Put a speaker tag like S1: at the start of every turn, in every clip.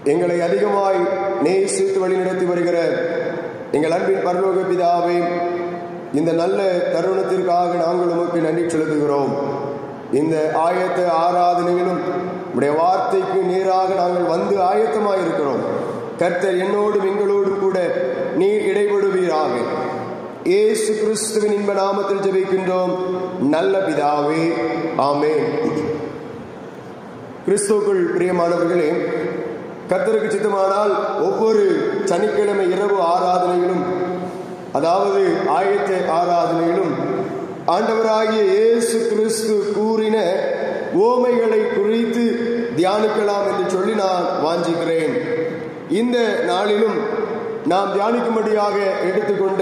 S1: எங்களை அதிகமாய் நேசித்து வழிநடத்தி வருகிற எங்கள் அன்பின் பரலோக பிதாவே இந்த நல்ல தருணத்திற்காக நாங்கள் உமக்கு நன்றி செலுத்துகிறோம் இந்த ஆயத்த ஆராதனையிலும் உடைய வார்த்தைக்கு நேராக நாங்கள் வந்து ஆயத்தமாக இருக்கிறோம் கர்த்தர் என்னோடும் எங்களோடும் கூட நீர் இடைபடுவீராக இயேசு கிறிஸ்துவின் இன்ப நாமத்தில் ஜெபிக்கின்றோம் நல்ல பிதாவே ஆமென் கிறிஸ்துவுக்குள் பிரியமானவர்களே கர்த்தருக்கு சித்தமானால் ஒவ்வொரு சனிக்கிழமை இரவு ஆராதனையிலும் அதாவது ஆயத்த ஆராதனையிலும் ஆண்டவராகிய இயேசு கிறிஸ்து கூறின ஓமைகளை குறித்து தியானிக்கலாம் என்று சொல்லி நான் வாஞ்சிக்கிறேன் இந்த நாளிலும் நாம் தியானிக்கும்படியாக எடுத்துக்கொண்ட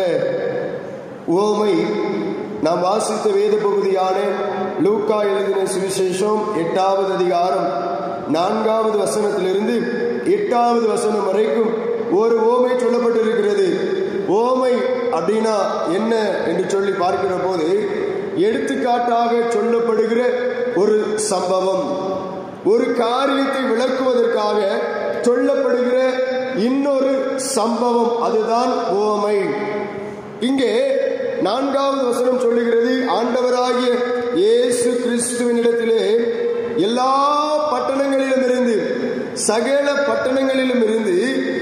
S1: ஓமை நாம் வாசித்த வேத பகுதியான லூக்கா எழுதின சுவிசேஷம் எட்டாவது அதிகாரம் நான்காவது வசனத்திலிருந்து எட்டாவது வசனம் வரைக்கும் ஒரு ஓமை சொல்லப்பட்டிருக்கிறது ஓமை அப்படின்னா என்ன என்று சொல்லி பார்க்கிற போது எடுத்துக்காட்டாக சொல்லப்படுகிற ஒரு சம்பவம் ஒரு காரியத்தை விளக்குவதற்காக சொல்லப்படுகிற இன்னொரு சம்பவம் அதுதான் ஓமை இங்கே நான்காவது வசனம் சொல்லுகிறது ஆண்டவராகிய இயேசு கிறிஸ்துவனிடத்திலே எல்லா பட்டணங்களிலும் இருந்து சகல பட்டணங்களிலும் இருந்து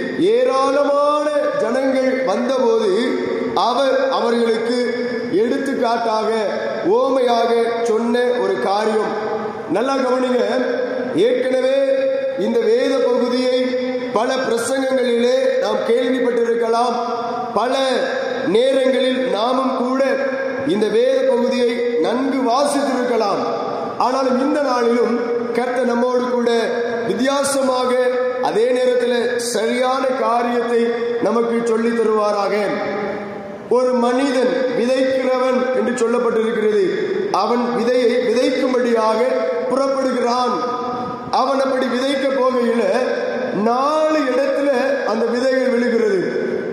S1: ஏராளமான ஜனங்கள் வந்தபோது அவர் அவர்களுக்கு எடுத்துக்காட்டாக ஓமையாக சொன்ன ஒரு காரியம் நல்லா கவனிங்க ஏற்கனவே இந்த வேத பகுதியை பல பிரசங்கங்களிலே நாம் கேள்விப்பட்டிருக்கலாம் பல நேரங்களில் நாமும் கூட இந்த வேத பகுதியை நன்கு வாசித்திருக்கலாம் ஆனாலும் இந்த நாளிலும் கர்த்த நம்மோடு கூட வித்தியாசமாக அதே நேரத்தில் சரியான காரியத்தை நமக்கு சொல்லி தருவாராக ஒரு மனிதன் விதைக்கிறவன் என்று சொல்லப்பட்டிருக்கிறது அவன் விதையை விதைக்கும்படியாக புறப்படுகிறான் அவன் அப்படி விதைக்க போகையில் நாலு இடத்துல அந்த விதைகள் விழுகிறது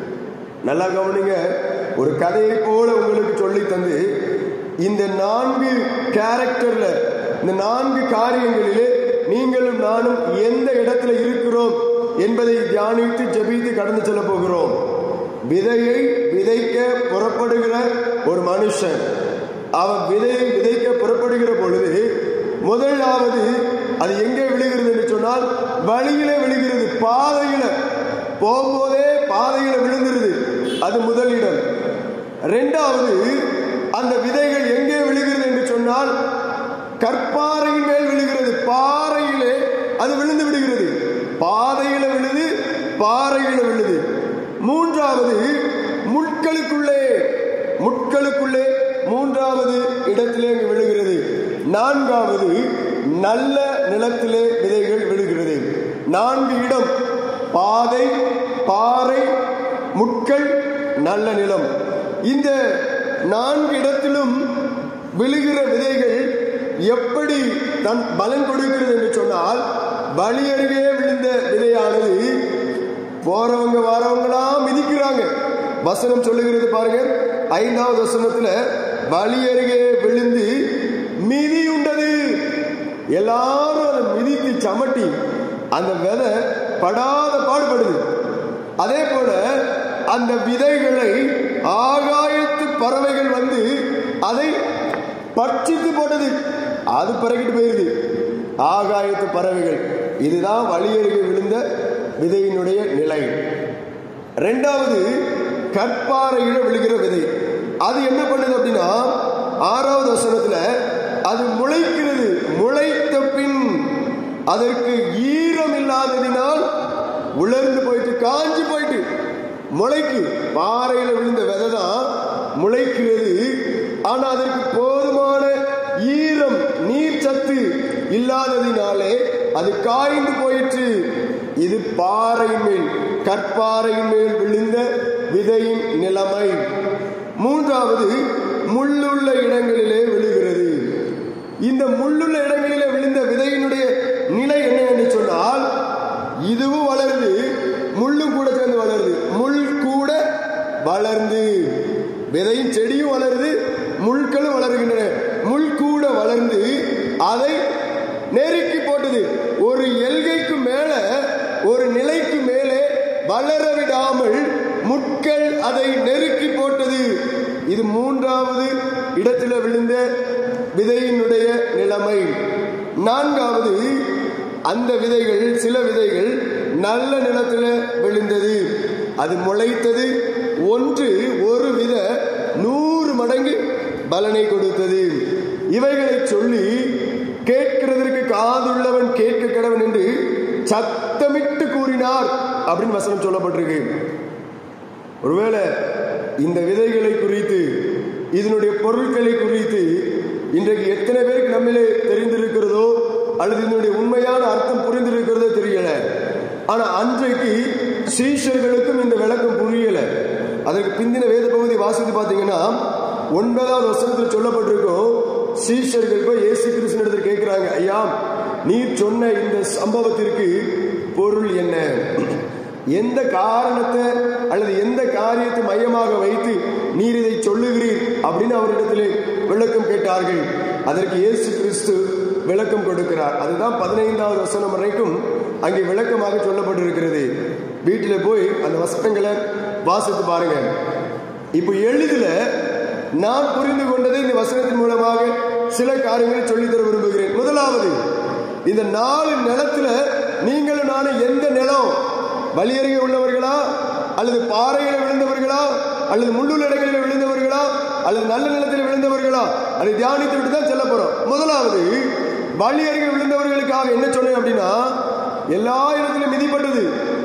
S1: நல்லா கவனிங்க ஒரு கதையை போல உங்களுக்கு சொல்லி தந்து இந்த நான்கு கேரக்டர்ல இந்த நான்கு காரியங்களிலே நீங்களும் நானும் எந்த இடத்துல இருக்கிறோம் என்பதை தியானித்து ஜெபித்து கடந்து செல்ல போகிறோம் விதையை விதைக்க புறப்படுகிற ஒரு மனுஷன் அவன் விதையை விதைக்க புறப்படுகிற பொழுது முதலாவது அது எங்கே விழுகிறது என்று சொன்னால் வழியில விழுகிறது பாதையில போகும்போதே பாதையில விழுந்துருது அது முதலிடம் ரெண்டாவது அந்த விதைகள் எங்கே விழுகிறது என்று சொன்னால் கற்பாறையின் மேல் விழுகிறது பாறையிலே அது விழுந்து விடுகிறது பாதையில விழுது பாறையில விழுது மூன்றாவது முட்களுக்குள்ளே முட்களுக்குள்ளே மூன்றாவது இடத்திலே விழுகிறது நான்காவது நல்ல நிலத்திலே விதைகள் விழுகிறது நான்கு இடம் பாதை பாறை முட்கள் நல்ல நிலம் இந்த நான்கு இடத்திலும் விழுகிற விதைகள் எப்படி தன் பலன் கொடுக்கிறது என்று சொன்னால் வழி அருகே விழுந்த விதையானது போறவங்க வரவங்களாம் மிதிக்கிறாங்க வசனம் சொல்லுகிறது பாருங்க ஐந்தாவது வசனத்துல வழி அருகே விழுந்து மிதி உண்டது எல்லாரும் அதை மிதித்து சமட்டி அந்த விதை படாத பாடுபடுது அதே போல அந்த விதைகளை ஆகாயத்து பறவைகள் வந்து அதை பட்சித்து போட்டது அது பிறகிட்டு போயிருது ஆகாயத்து பறவைகள் இதுதான் வழியருகே விழுந்த விதையினுடைய நிலை ரெண்டாவது கற்பாறையில விழுகிற விதை அது என்ன பண்ணுது அப்படின்னா ஆறாவது வசனத்துல அது முளைக்கிறது முளைத்த பின் அதற்கு ஈரம் இல்லாததினால் உலர்ந்து போயிட்டு காஞ்சி போயிட்டு முளைக்கு பாறையில விழுந்த விதை தான் முளைக்கிறது ஆனா அதற்கு போதுமான ஈரம் நீர் சத்து இல்லாததினாலே அது காய்ந்து போயிற்று இது பாறை மேல் கற்பாறையின் மேல் விழுந்த விதையின் நிலைமை மூன்றாவது முள்ளுள்ள இடங்களிலே விழுகிறது இந்த முள்ளுள்ள இடங்களிலே விழுந்த விதையினுடைய நிலை என்ன என்று சொன்னால் இதுவும் வளருது முள்ளும் கூட சேர்ந்து வளருது முள் கூட வளர்ந்து விதையும் செடியும் வளருது முள்களும் வளருகின்றன முள் கூட வளர்ந்து அதை நெருக்கி போட்டது ஒரு எல்கைக்கு மேல ஒரு நில வளர விடாமல் முட்கள் அதை நெருக்கி போட்டது இது மூன்றாவது இடத்துல விழுந்த விதையினுடைய நிலைமை நான்காவது அந்த விதைகள் சில விதைகள் நல்ல நிலத்தில் விழுந்தது அது முளைத்தது ஒன்று ஒரு வித நூறு மடங்கு பலனை கொடுத்தது இவைகளை சொல்லி கேட்கிறதற்கு காதுள்ளவன் கேட்க கடவன் என்று சத்தமிட்டு கூறினார் அப்படின்னு வசனம் சொல்லப்பட்டிருக்கு ஒருவேளை இந்த விதைகளை குறித்து இதனுடைய பொருட்களை குறித்து இன்றைக்கு எத்தனை பேருக்கு நம்மிலே தெரிந்திருக்கிறதோ அல்லது இதனுடைய உண்மையான அர்த்தம் புரிந்திருக்கிறதோ தெரியல ஆனா அன்றைக்கு சீஷர்களுக்கும் இந்த விளக்கம் புரியல அதற்கு பிந்தின வேத பகுதி வாசித்து பார்த்தீங்கன்னா ஒன்பதாவது வசனத்தில் சொல்லப்பட்டிருக்கும் சீஷர்கள் போய் இயேசு கிருஷ்ணனிடத்தில் கேட்கிறாங்க ஐயா நீர் சொன்ன இந்த சம்பவத்திற்கு பொருள் என்ன எந்த காரணத்தை அல்லது எந்த காரியத்தை மையமாக வைத்து நீர் இதை சொல்லுகிறீர் அப்படின்னு அவரிடத்திலே விளக்கம் கேட்டார்கள் அதற்கு இயேசு கிறிஸ்து விளக்கம் கொடுக்கிறார் அதுதான் பதினைந்தாவது வசனம் வரைக்கும் அங்கே விளக்கமாக சொல்லப்பட்டிருக்கிறது வீட்டில் போய் அந்த வசனங்களை வாசித்து பாருங்க இப்போ எளிதில் நான் புரிந்து கொண்டதை இந்த வசனத்தின் மூலமாக சில காரியங்களை சொல்லித்தர விரும்புகிறேன் முதலாவது இந்த நாலு நிலத்துல நீங்களும் நானும் எந்த நிலம் வலியருகே உள்ளவர்களா அல்லது பாறையில விழுந்தவர்களா அல்லது முள்ளுள்ள இடங்களில் விழுந்தவர்களா அல்லது நல்ல நிலத்தில் விழுந்தவர்களா அதை தியானித்து விட்டு தான் செல்ல போறோம் முதலாவது வழி அருகே விழுந்தவர்களுக்காக என்ன சொன்னேன் அப்படின்னா எல்லா இடத்திலும் மிதிப்பட்டது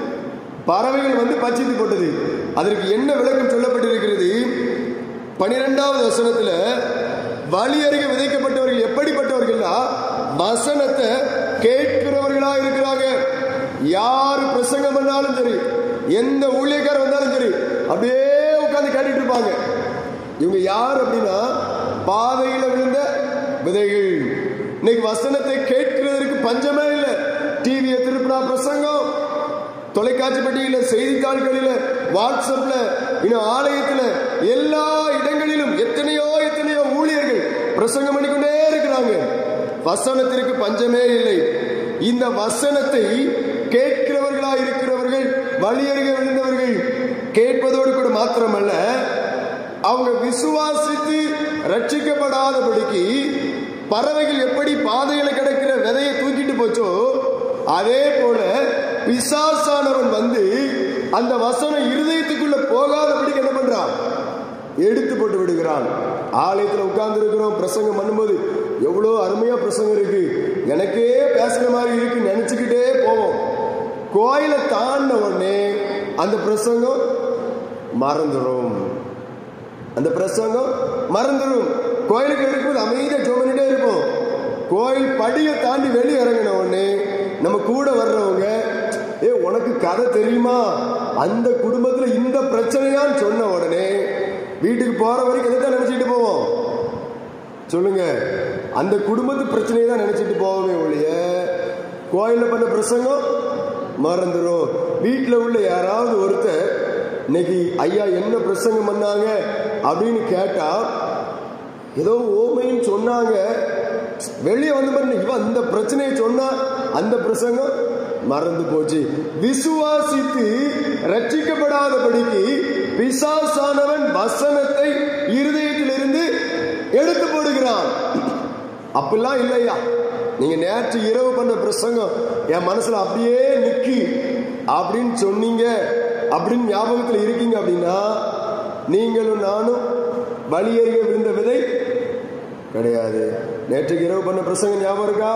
S1: பறவைகள் வந்து பச்சித்து போட்டது அதற்கு என்ன விளக்கம் சொல்லப்பட்டிருக்கிறது பனிரெண்டாவது வசனத்துல வழி அருகே விதைக்கப்பட்டவர்கள் எப்படிப்பட்டவர்கள்னா வசனத்தை கேட்கிறவர்களா இருக்கிறாங்க யாரு பிரசங்கம் பண்ணாலும் சரி எந்த ஊழியக்காரர் வந்தாலும் சரி அப்படியே உட்கார்ந்து கேட்டுட்டு இருப்பாங்க இவங்க யார் அப்படின்னா பாதையில விழுந்த விதைகள் இன்னைக்கு வசனத்தை கேட்கிறதற்கு பஞ்சமே இல்லை டிவியை திருப்பினா பிரசங்கம் தொலைக்காட்சி பெட்டியில செய்தித்தாள்களில வாட்ஸ்அப்ல இன்னும் ஆலயத்துல எல்லா இடங்களிலும் எத்தனையோ எத்தனையோ ஊழியர்கள் பிரசங்கம் பண்ணிக்கொண்டே இருக்கிறாங்க வசனத்திற்கு பஞ்சமே இல்லை இந்த வசனத்தை கேட்கிறவர்களா இருக்கிறவர்கள் வழியருக விழுந்தவர்கள் கேட்பதோடு கூட மாத்திரமல்ல அவங்க விசுவாசித்து ரட்சிக்கப்படாதபடிக்கு பறவைகள் எப்படி பாதையில கிடக்கிற விதையை தூக்கிட்டு போச்சோ அதே போல பிசாசானவன் வந்து அந்த வசனம் இருதயத்துக்குள்ள போகாதபடிக்கு என்ன பண்றான் எடுத்து போட்டு விடுகிறான் ஆலயத்தில் உட்கார்ந்து இருக்கிறோம் பிரசங்கம் பண்ணும்போது எவ்வளோ அருமையா பிரசங்கம் இருக்கு எனக்கே பேசுற மாதிரி இருக்கு நினைச்சுக்கிட்டே போவோம் கோயிலை தாண்டின உடனே அந்த பிரசங்கம் மறந்துடும் அந்த பிரசங்கம் மறந்துடும் கோயிலுக்கு இருக்கும்போது அமைதியா ஜோமனிட்டே இருப்போம் கோயில் படியை தாண்டி வெளியே இறங்கின உடனே நம்ம கூட வர்றவங்க ஏ உனக்கு கதை தெரியுமா அந்த குடும்பத்துல இந்த பிரச்சனையான்னு சொன்ன உடனே வீட்டுக்கு போற வரைக்கும் எதை நினைச்சிட்டு போவோம் சொல்லுங்க அந்த குடும்பத்து பிரச்சனையை தான் நினைச்சிட்டு போவோமே ஒழிய கோயில்ல பண்ண பிரசங்கம் மறந்துடும் வீட்டில் உள்ள யாராவது ஒருத்தர் இன்னைக்கு ஐயா என்ன பிரசங்கம் பண்ணாங்க அப்படின்னு கேட்டா ஏதோ ஓமைன்னு சொன்னாங்க வெளியே வந்து பாருங்க இவன் அந்த பிரச்சனையை சொன்னா அந்த பிரசங்கம் மறந்து போச்சு விசுவாசித்து ரட்சிக்கப்படாதபடிக்கு பிசாசானவன் வசனத்தை இருதயத்திலிருந்து எடுத்து போடுகிறான் அப்படிலாம் இல்லையா நீங்க நேற்று இரவு பண்ண பிரசங்கம் என் மனசுல அப்படியே நிக்கி அப்படின்னு சொன்னீங்க அப்படின்னு ஞாபகத்தில் இருக்கீங்க அப்படின்னா நீங்களும் நானும் வழியறிய விழுந்த விதை கிடையாது நேற்றுக்கு இரவு பண்ண பிரசங்கம் ஞாபகம் இருக்கா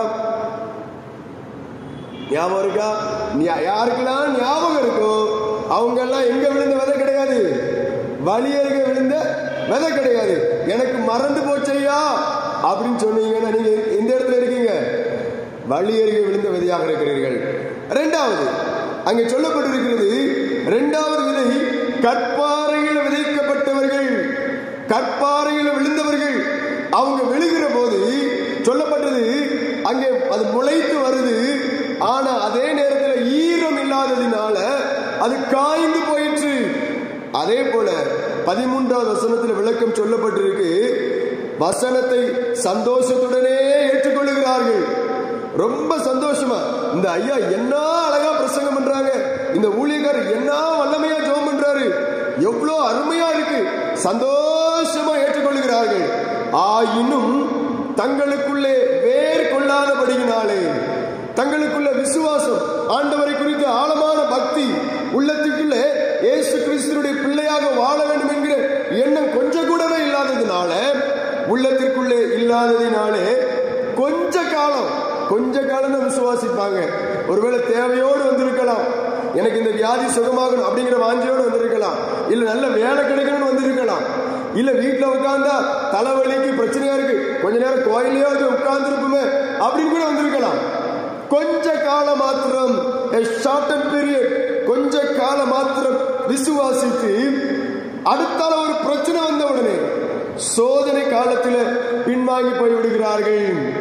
S1: ஞாபகம் இருக்கா யாருக்கெல்லாம் ஞாபகம் இருக்கோ அவங்க எல்லாம் எங்க விழுந்த விதை கிடையாது வழியருக விழுந்த விதை கிடையாது எனக்கு மறந்து போச்சையா அப்படின்னு சொன்னீங்கன்னா நீங்க எந்த இடத்துல இருக்கீங்க வழியருகே விழுந்த விதையாக இருக்கிறீர்கள் இரண்டாவது அங்கே சொல்லப்பட்டிருக்கிறது இரண்டாவது விதை கற்பாறையில் விதைக்கப்பட்டவர்கள் கற்பாறையில் விழுந்தவர்கள் அவங்க விழுகிற போது சொல்லப்பட்டது அங்கே அது முளைத்து வருது ஆனா அதே நேரத்தில் ஈரம் இல்லாததினால அது காய்ந்து போயிற்று அதே போல பதிமூன்றாவது வசனத்தில் விளக்கம் சொல்லப்பட்டிருக்கு வசனத்தை சந்தோஷத்துடனே ஏற்றுக்கொள்ளுகிறார்கள் ரொம்ப சந்தோஷமா இந்த ஐயா என்ன அழகா பிரசங்கம் பண்றாங்க இந்த ஊழியக்காரர் என்ன வல்லமையா ஜெபம் பண்றாரு எவ்வளவு அருமையா இருக்கு சந்தோஷமா ஏற்றுக்கொள்கிறார்கள் ஆயினும் தங்களுக்குள்ளே வேர் கொள்ளாதபடியினாலே தங்களுக்குள்ள விசுவாசம் ஆண்டவரை குறித்த ஆழமான பக்தி உள்ளத்துக்குள்ளே இயேசு கிறிஸ்துடைய பிள்ளையாக வாழ வேண்டும் என்கிற எண்ணம் கொஞ்சம் கூடவே இல்லாததுனால உள்ளத்திற்குள்ளே இல்லாததினாலே கொஞ்ச காலம் கொஞ்ச காலம் தான் விசுவாசிப்பாங்க ஒருவேளை தேவையோடு வந்திருக்கலாம் எனக்கு இந்த வியாதி சுகமாகணும் அப்படிங்கிற வாஞ்சியோடு வந்திருக்கலாம் இல்ல நல்ல வேலை கிடைக்கணும்னு வந்திருக்கலாம் இல்ல வீட்டுல உட்கார்ந்தா தலைவலிக்கு பிரச்சனையா இருக்கு கொஞ்ச நேரம் கோயிலையாவது உட்கார்ந்து இருப்போமே அப்படின்னு கூட வந்திருக்கலாம் கொஞ்ச காலம் மாத்திரம் ஷார்ட் பீரியட் கொஞ்ச காலம் மாத்திரம் விசுவாசித்து அடுத்தால ஒரு பிரச்சனை வந்த உடனே சோதனை காலத்தில் பின்வாங்கி போய் விடுகிறார்கள்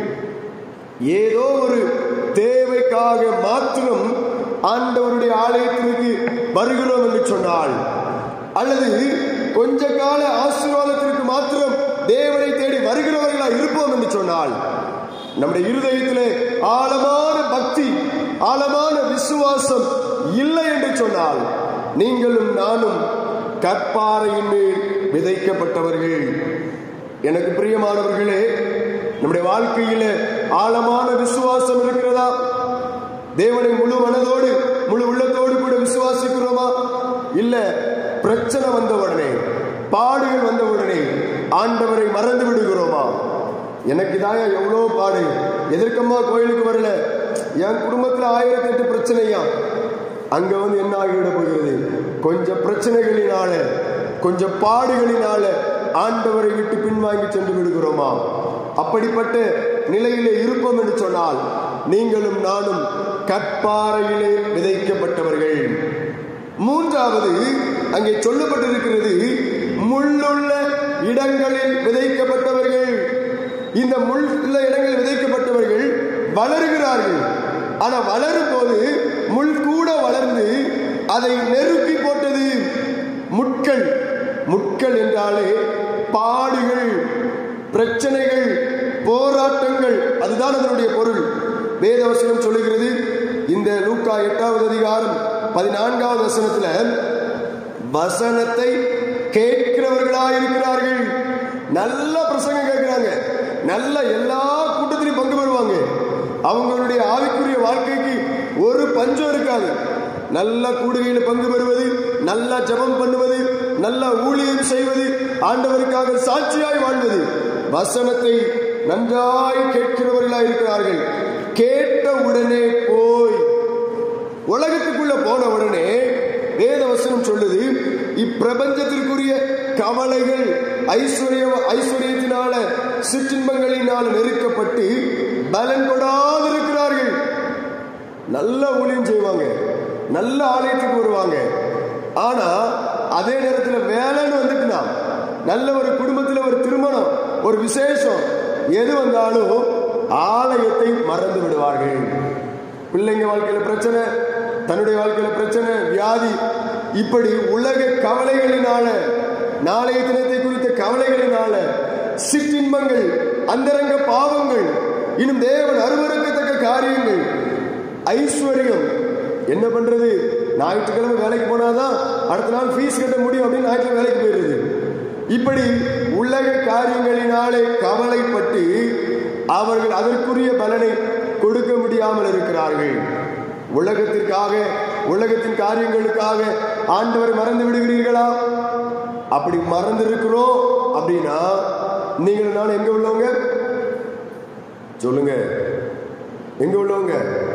S1: ஏதோ ஒரு தேவைக்காக மாத்திரம் ஆண்டவருடைய ஆலயத்திற்கு வருகிறோம் என்று சொன்னால் அல்லது கொஞ்ச கால ஆசீர்வாதத்திற்கு மாத்திரம் தேவனை தேடி வருகிறவர்களா இருப்போம் என்று சொன்னால் நம்முடைய இருதயத்திலே ஆழமான பக்தி ஆழமான விசுவாசம் இல்லை என்று சொன்னால் நீங்களும் நானும் கற்பாறையின் மேல் விதைக்கப்பட்டவர்கள் எனக்கு பிரியமானவர்களே நம்முடைய வாழ்க்கையில ஆழமான விசுவாசம் இருக்கிறதா தேவனை முழு மனதோடு முழு உள்ளத்தோடு கூட விசுவாசிக்கிறோமா இல்ல பிரச்சனை வந்த உடனே பாடுகள் வந்த உடனே ஆண்டவரை மறந்து விடுகிறோமா எனக்கு தாயா எவ்வளோ பாடு எதற்கம்மா கோயிலுக்கு வரல என் குடும்பத்துல ஆயிரத்தி எட்டு பிரச்சனையா அங்க வந்து என்ன ஆகிவிட போகிறது கொஞ்சம் பிரச்சனைகளினால கொஞ்சம் பாடுகளினால ஆண்டவரை விட்டு பின்வாங்கி சென்று விடுகிறோமா அப்படிப்பட்ட நிலையிலே இருப்போம் என்று சொன்னால் நீங்களும் நானும் கற்பாறையிலே விதைக்கப்பட்டவர்கள் மூன்றாவது அங்கே சொல்லப்பட்டிருக்கிறது முள்ளுள்ள இடங்களில் விதைக்கப்பட்டவர்கள் இந்த முள் உள்ள இடங்களில் விதைக்கப்பட்டவர்கள் வளருகிறார்கள் ஆனா வளரும் போது முள் கூட வளர்ந்து அதை நெருக்கி போட்டது முட்கள் முட்கள் என்றாலே பாடுகள் பிரச்சனைகள் போராட்டங்கள் அதுதான் அதனுடைய பொருள் வேதவசனம் சொல்லுகிறது இந்த லூக்கா எட்டாவது அதிகாரம் பதினான்காவது வசனத்துல வசனத்தை கேட்கிறவர்களாக இருக்கிறார்கள் நல்ல பிரசங்கம் கேட்கிறாங்க நல்ல எல்லா கூட்டத்திலையும் பங்கு பெறுவாங்க அவங்களுடைய ஆவிக்குரிய வாழ்க்கைக்கு ஒரு பஞ்சம் இருக்காது நல்ல கூடுகையில் பங்கு பெறுவது நல்ல ஜபம் பண்ணுவது நல்ல ஊழியம் செய்வது ஆண்டவருக்காக சாட்சியாய் வாழ்வது வசனத்தை நன்றாய் கேட்கிறவர்களாய் இருக்கிறார்கள் கேட்ட உடனே போய் உலகத்துக்குள்ள போன உடனே வேத வசனம் சொல்லுது இப்பிரபஞ்சத்திற்குரிய கவலைகள் ஐஸ்வர்ய ஐஸ்வர்யத்தினால சிற்றின்பங்களினால் நெருக்கப்பட்டு பலன் கொடாது இருக்கிறார்கள் நல்ல ஊழியம் செய்வாங்க நல்ல ஆலயத்துக்கு வருவாங்க ஆனா அதே நேரத்தில் வேலைன்னு வந்துட்டுனா நல்ல ஒரு குடும்பத்தில் ஒரு திருமணம் ஒரு விசேஷம் எது வந்தாலும் ஆலயத்தை மறந்து விடுவார்கள் பிள்ளைங்க வாழ்க்கையில பிரச்சனை தன்னுடைய வாழ்க்கையில பிரச்சனை வியாதி இப்படி உலக கவலைகளினால நாளைய தினத்தை குறித்த கவலைகளினால சிற்றின்பங்கள் அந்தரங்க பாவங்கள் இன்னும் தேவன் அருவருக்கத்தக்க காரியங்கள் ஐஸ்வர்யம் என்ன பண்றது ஞாயிற்றுக்கிழமை வேலைக்கு போனாதான் அடுத்த நாள் ஃபீஸ் கட்ட முடியும் அப்படின்னு ஞாயிற்றுக்கிழமை வேலைக்கு போயிடுறது இப்படி உலக காரியங்களினாலே கவலைப்பட்டு அவர்கள் அதற்குரிய பலனை கொடுக்க முடியாமல் இருக்கிறார்கள் உலகத்திற்காக உலகத்தின் காரியங்களுக்காக ஆண்டவரை மறந்து விடுகிறீர்களா அப்படி மறந்து இருக்கிறோம் அப்படின்னா நீங்கள் நான் எங்க உள்ளவங்க சொல்லுங்க எங்க உள்ளவங்க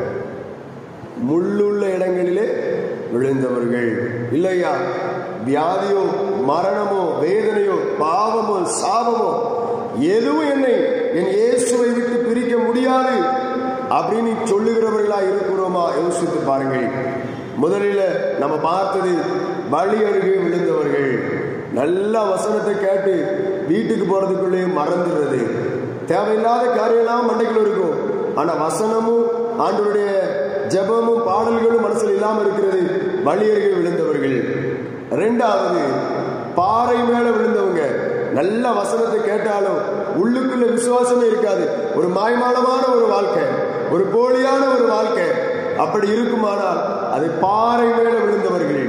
S1: முள்ளுள்ள இடங்களிலே விழுந்தவர்கள் இல்லையா வியாதியோ மரணமோ வேதனையோ பாவமோ சாபமோ எதுவும் என்னை என் இயேசுவை விட்டு பிரிக்க முடியாது அப்படின்னு சொல்லுகிறவர்களா இருக்கிறோமா யோசித்து பாருங்கள் முதலில் நம்ம பார்த்தது வழி அருகே விழுந்தவர்கள் நல்ல வசனத்தை கேட்டு வீட்டுக்கு போறதுக்குள்ளே மறந்துடுறது தேவையில்லாத காரியம்லாம் மண்டைக்குள்ள இருக்கும் ஆனா வசனமும் ஆண்டவருடைய ஜெபமும் பாடல்களும் மனசில் இல்லாம இருக்கிறது வழி அருகே விழுந்தவர்கள் ரெண்டாவது பாறை மேல விழுந்தவங்க நல்ல வசனத்தை கேட்டாலும் உள்ளுக்குள்ள விசுவாசமே இருக்காது ஒரு மாய்மாலமான ஒரு வாழ்க்கை ஒரு போலியான ஒரு வாழ்க்கை அப்படி இருக்குமானால் அது பாறை மேல விழுந்தவர்கள்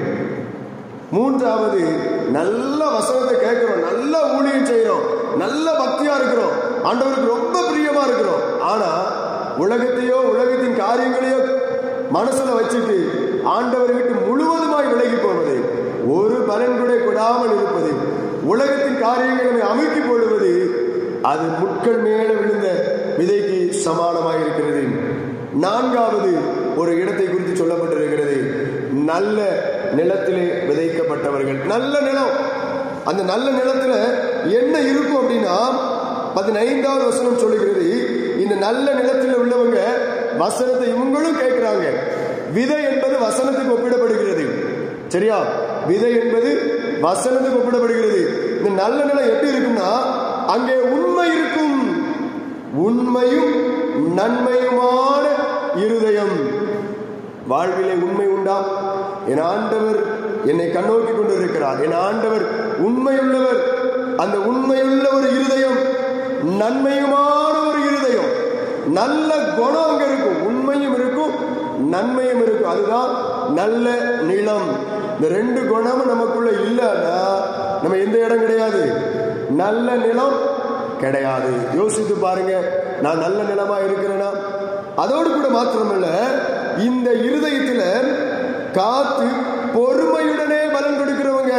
S1: மூன்றாவது நல்ல வசனத்தை கேட்கிறோம் நல்ல ஊழியம் செய்யறோம் நல்ல பக்தியா இருக்கிறோம் ஆண்டவருக்கு ரொம்ப பிரியமா இருக்கிறோம் ஆனா உலகத்தையோ உலகத்தின் காரியங்களையோ மனசுல வச்சுட்டு ஆண்டவரை விட்டு முழுவதுமாய் விலகி போவது ஒரு பலன் கூட கொடாமல் இருப்பது உலகத்தின் காரியங்களை அமுக்கி போடுவது அது முட்கள் மேல விழுந்த விதைக்கு சமானமாக இருக்கிறது நான்காவது ஒரு இடத்தை குறித்து சொல்லப்பட்டிருக்கிறது நல்ல நிலத்திலே விதைக்கப்பட்டவர்கள் நல்ல நிலம் அந்த நல்ல நிலத்துல என்ன இருக்கும் அப்படின்னா பதினைந்தாவது வசனம் சொல்லுகிறது இந்த நல்ல நிலத்தில் உள்ளவங்க வசனத்தை இவங்களும் கேட்கிறாங்க விதை என்பது வசனத்துக்கு ஒப்பிடப்படுகிறது சரியா விதை என்பது வசனத்துக்கு ஒப்பிடப்படுகிறது இந்த நல்ல நிலம் எப்படி இருக்கும்னா அங்கே உண்மை இருக்கும் உண்மையும் நன்மையுமான இருதயம் வாழ்விலே உண்மை உண்டா என் ஆண்டவர் என்னை கண்ணோக்கி கொண்டிருக்கிறார் என் ஆண்டவர் உண்மையுள்ளவர் அந்த உண்மையுள்ள ஒரு இருதயம் நன்மையுமான ஒரு இருதயம் நல்ல குணம் அங்க இருக்கும் உண்மையும் இருக்கும் நன்மையும் இருக்கும் அதுதான் நல்ல நிலம் இந்த ரெண்டு குணமும் நமக்குள்ள இல்லைன்னா நம்ம எந்த இடம் கிடையாது நல்ல நிலம் கிடையாது யோசித்து பாருங்க நான் நல்ல நிலமா இருக்கிறேனா அதோடு கூட மாத்திரமல்ல இந்த இருதயத்துல காத்து பொறுமையுடனே பலன் கொடுக்கிறவங்க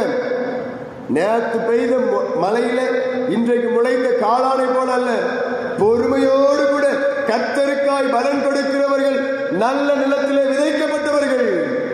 S1: நேற்று பெய்த ம- மழையில இன்றைக்கு முளைத்த காளானை போல அல்ல பொறுமையோடு கூட கத்தருக்காய் பலன் கொடுக்கிறவர்கள் நல்ல நிலத்திலே விதைக்கப்பட்டவர்கள்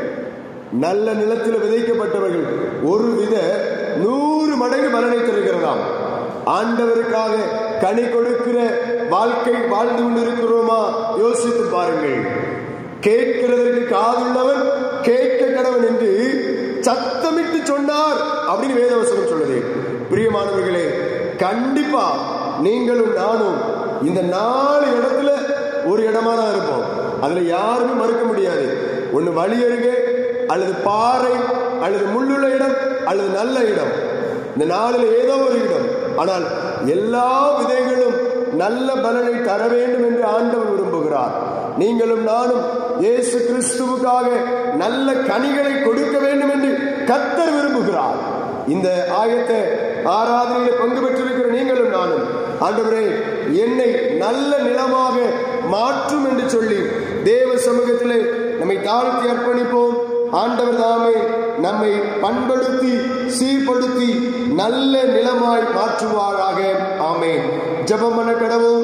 S1: நல்ல நிலத்தில் விதைக்கப்பட்டவர்கள் ஒரு வித நூறு மடங்கு பலனை தருகிறதாம் ஆண்டவருக்காக கனி கொடுக்கிற வாழ்க்கை வாழ்ந்து கொண்டிருக்கிறோமா யோசித்து பாருங்கள் கேட்கிறதற்கு காதுள்ளவன் கேட்க கடவன் என்று சத்தமிட்டு சொன்னார் அப்படின்னு வேதவசனம் சொல்லுது பிரியமானவர்களே கண்டிப்பா நீங்களும் நானும் இந்த நாலு இடத்துல ஒரு இடமா தான் இருப்போம் அதுல யாருமே மறுக்க முடியாது ஒண்ணு வழி அருகே அல்லது பாறை அல்லது முள்ளுள்ள இடம் அல்லது நல்ல இடம் இந்த நாளில் ஏதோ ஒரு இடம் ஆனால் எல்லா விதைகளும் நல்ல பலனை தர வேண்டும் என்று ஆண்டவர் விரும்புகிறார் நீங்களும் நானும் இயேசு கிறிஸ்துவுக்காக நல்ல கனிகளை கொடுக்க வேண்டும் என்று கத்தர் விரும்புகிறார் இந்த ஆயத்தை ஆராதனையில் பங்கு பெற்றிருக்கிற நீங்களும் நானும் ஆண்டவரே என்னை நல்ல நிலமாக மாற்றும் என்று சொல்லி தேவ சமூகத்திலே நம்மை தாழ்த்தி அர்ப்பணிப்போம் ஆண்டவர் தாமே நம்மை பண்படுத்தி சீர்படுத்தி நல்ல நிலமாய் மாற்றுவாராக ஆமே ஜெபம் பண்ண கடவும்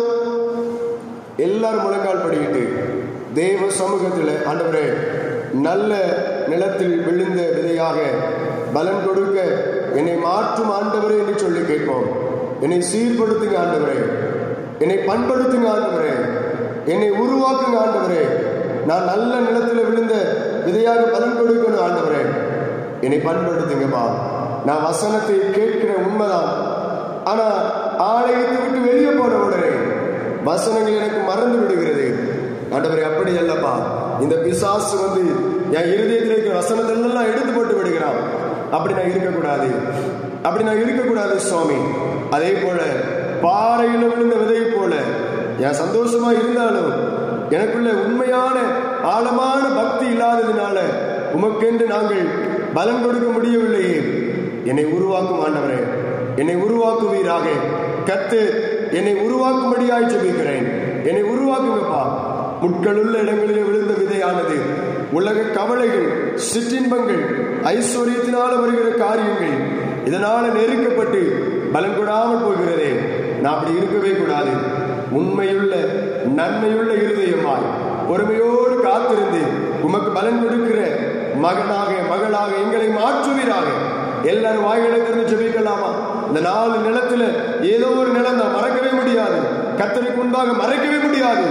S1: எல்லாரும் முழங்கால் படிக்கிட்டு தேவ சமூகத்தில் ஆண்டவரே நல்ல நிலத்தில் விழுந்த விதையாக பலன் கொடுக்க என்னை மாற்றும் ஆண்டவரே என்று சொல்லி கேட்போம் என்னை சீர்படுத்துங்க ஆண்டவரே என்னை பண்படுத்துங்க ஆண்டவரே என்னை உருவாக்குங்க ஆண்டவரே நான் நல்ல நிலத்தில் விழுந்த விதையாக பலன் கொடுக்கணும் ஆண்டவரே என்னை பண்படுத்துங்கப்பா நான் வசனத்தை கேட்கிற உண்மைதான் ஆனா ஆலயத்தை விட்டு வெளியே போன உடனே வசனங்கள் எனக்கு மறந்து விடுகிறது ஆண்டவரே அப்படி அல்லப்பா இந்த பிசாசு வந்து என் இருதயத்தில் இருக்கிற வசனத்தெல்லாம் எடுத்து போட்டு விடுகிறான் அப்படி நான் இருக்கக்கூடாது அப்படி நான் இருக்கக்கூடாது சுவாமி அதே போல பாறையில் விழுந்த விதை போல என் சந்தோஷமா இருந்தாலும் எனக்குள்ள உண்மையான ஆழமான பக்தி இல்லாததினால உமக்கென்று நாங்கள் பலன் கொடுக்க முடியவில்லையே என்னை உருவாக்கும் ஆண்டவரே என்னை உருவாக்குவீராக கத்து என்னை உருவாக்கும்படியாய் ஜெபிக்கிறேன் என்னை உருவாக்குங்கப்பா முட்களுள்ள இடங்களிலே விழுந்த விதையானது உலக கவலைகள் சிற்றின்பங்கள் ஐஸ்வர்யத்தினால வருகிற காரியங்கள் இதனால நெருக்கப்பட்டு பலன் கொடாமல் போகிறதே நான் அப்படி இருக்கவே கூடாது உண்மையுள்ள நன்மையுள்ள இருதயமாய் பொறுமையோடு காத்திருந்து உமக்கு பலன் கொடுக்கிற மகனாக மகளாக எங்களை மாற்றுவீராக எல்லாரும் வாய்களை திறந்து ஜெபிக்கலாமா இந்த நாலு நிலத்துல ஏதோ ஒரு நிலம் தான் மறக்கவே முடியாது கத்தருக்கு முன்பாக மறைக்கவே முடியாது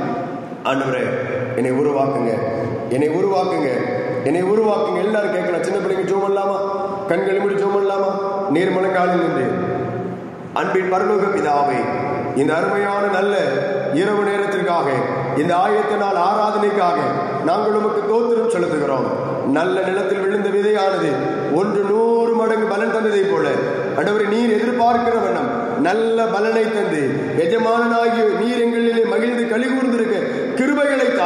S1: ஆண்டவரே என்னை உருவாக்குங்க என்னை உருவாக்குங்க என்னை உருவாக்குங்க எல்லாரும் கேட்கலாம் சின்ன பிள்ளைங்க ஜோம் பண்ணலாமா கண்களை மூடி ஜோம் பண்ணலாமா நீர் முழங்காலில் நின்று அன்பின் பரலோக பிதாவே இந்த அருமையான நல்ல இரவு நேரத்திற்காக இந்த ஆயத்த நாள் ஆராதனைக்காக நாங்கள் உமக்கு தோத்திரம் செலுத்துகிறோம் நல்ல நிலத்தில் விழுந்த விதையானது ஒன்று நூறு மடங்கு பலன் தந்ததை போல அடவரை நீர் எதிர்பார்க்கிற வண்ணம் நல்ல பலனை தந்து எஜமானனாகிய நீர் எங்களிலே மகிழ்ந்து களி கூர்ந்திருக்க கிருபைகளை தார்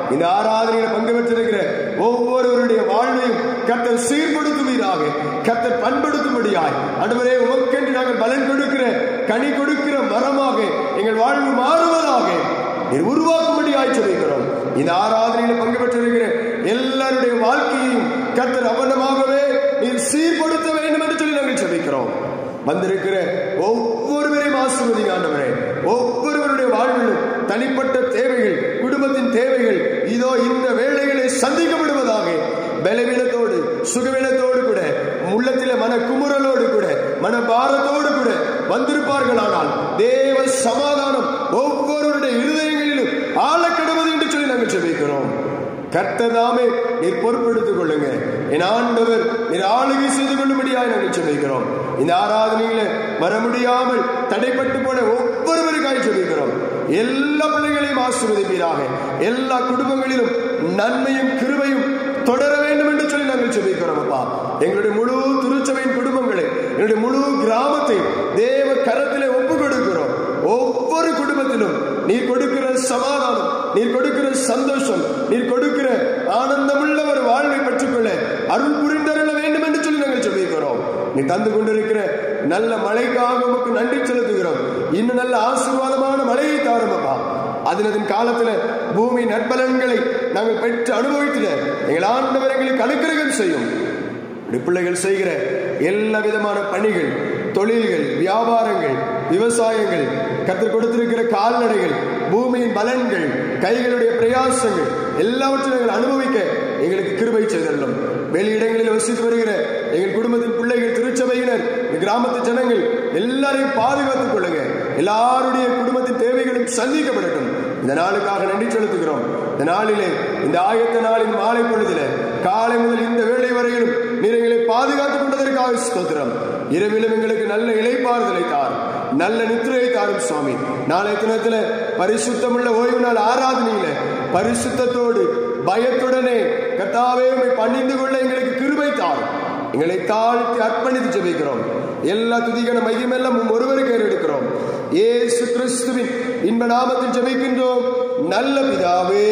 S1: இந்த ஆராதனையில் பங்கு பெற்றிருக்கிற ஒவ்வொருவருடைய வாழ்வையும் கத்தர் சீர்படுத்துவீராக கத்தர் பண்படுத்தும்படியாய் அன்றுவரே உமக்கென்று நாங்கள் பலன் கொடுக்கிற கனி கொடுக்கிற மரமாக எங்கள் வாழ்வு மாறுவதாக நீர் உருவாக்கும்படியாய் சொல்லிக்கிறோம் இந்த ஆராதனையில் பங்கு பெற்றிருக்கிற எல்லாருடைய வாழ்க்கையையும் கத்தர் அவனமாகவே நீர் சீர்படுத்த வேண்டும் என்று சொல்லி நாங்கள் சொல்லிக்கிறோம் வந்திருக்கிற ஒவ்வொருவரையும் ஆசிர்வதிங்க ஆண்டவரே ஒவ்வொருவருடைய வாழ்விலும் தனிப்பட்ட தேவைகள் குடும்பத்தின் தேவைகள் இதோ இந்த வேளைகளை சந்திக்கப்படுவதாக பலவீனத்தோடு சுகவீனத்தோடு கூட உள்ளத்தில மன குமுறலோடு கூட மன பாரத்தோடு கூட வந்திருப்பார்களானால் தேவ சமாதானம் ஒவ்வொருவருடைய இருதயங்களிலும் ஆழக்கிடுவது என்று சொல்லி நாங்கள் செபிக்கிறோம் கர்த்ததாமே நீர் பொறுப்பெடுத்துக் கொள்ளுங்க என் ஆண்டவர் நீர் ஆளுகை செய்து கொள்ளும்படியாக நாங்கள் சொல்லிக்கிறோம் இந்த ஆராதனையில வர முடியாமல் தடைப்பட்டு போன ஒவ்வொருவருக்காக சொல்லிக்கிறோம் எல்லா பிள்ளைகளையும் ஆசீர்வதிப்பீராக எல்லா குடும்பங்களிலும் நன்மையும் கிருபையும் தொடர வேண்டும் என்று சொல்லி நாங்கள் செபிக்கிறோம் அப்பா எங்களுடைய முழு திருச்சபையின் குடும்பங்களை எங்களுடைய முழு கிராமத்தை தேவ கரத்திலே ஒப்பு கொடுக்கிறோம் ஒவ்வொரு குடும்பத்திலும் நீர் கொடுக்கிற சமாதானம் நீர் கொடுக்கிற சந்தோஷம் நீர் கொடுக்கிற ஆனந்தமுள்ள ஒரு வாழ்வை பெற்றுக்கொள்ள அருள் புரிந்தருள வேண்டும் என்று சொல்லி நாங்கள் சொல்லியிருக்கிறோம் நீ தந்து கொண்டிருக்கிற நல்ல மழைக்காக உமக்கு நன்றி செலுத்துகிறோம் இன்னும் நல்ல ஆசீர்வாதமான மழையை தாருமப்பா அதினதின் காலத்துல பூமி நற்பலன்களை நாங்கள் பெற்று அனுபவித்துல எங்கள் ஆண்டவர் எங்களுக்கு அனுக்கிரகம் செய்யும் இப்படி பிள்ளைகள் செய்கிற எல்லா விதமான பணிகள் தொழில்கள் வியாபாரங்கள் விவசாயங்கள் கற்றுக் கொடுத்திருக்கிற கால்நடைகள் பூமியின் பலன்கள் கைகளுடைய பிரயாசங்கள் எல்லாவற்றையும் நாங்கள் அனுபவிக்க எங்களுக்கு கிருபை செய்தள்ளும் வெளியிடங்களில் வசித்து வருகிற எங்கள் குடும்பத்தின் பிள்ளைகள் திருச்சபையினர் இந்த கிராமத்து ஜனங்கள் எல்லாரையும் பாதுகாத்துக் கொள்ளுங்க எல்லாருடைய குடும்பத்தின் தேவைகளும் சந்திக்கப்படட்டும் இந்த நாளுக்காக நன்றி செலுத்துகிறோம் இந்த நாளிலே இந்த ஆயத்த நாளின் மாலை பொழுதில காலை முதல் இந்த வேளை வரையிலும் நீர் எங்களை பாதுகாத்துக் கொண்டதற்காக ஸ்தோத்திரம் இரவிலும் எங்களுக்கு நல்ல இலைப்பாறுதலை தார் நல்ல நித்திரையை தாரும் சுவாமி நாளை தினத்துல பரிசுத்தமுள்ள ஓய்வு நாள் ஆராதனையில பரிசுத்தத்தோடு பயத்துடனே கத்தாவே உம்மை பணிந்து கொள்ள எங்களுக்கு கிருபை தார் எங்களை தாழ்த்தி அர்ப்பணித்து ஜெபிக்கிறோம் எல்லா துதிகன மையமெல்லாம் உம் ஒருவருக்கு ஏறெடுக்கிறோம் ஏசு கிறிஸ்துவின் இன்ப நாமத்தில் ஜெபிக்கின்றோம் நல்ல பிதாவே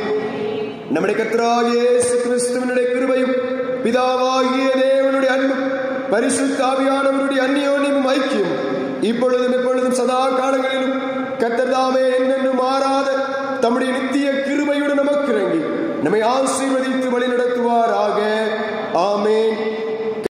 S1: நம்முடைய கர்த்தராகிய இயேசு கிறிஸ்துவனுடைய கிருபையும் பிதாவாகிய தேவனுடைய அன்பும் பரிசுத்தாவியானவருடைய அந்நியோன்யமும் ஐக்கியம் இப்பொழுதும் எப்பொழுதும் சதா காலங்களிலும் கர்த்தர்தாமே என்னென்று மாறாத தம்முடைய நித்திய கிருபையுடன் நமக்கு இறங்கி நம்மை ஆசீர்வதி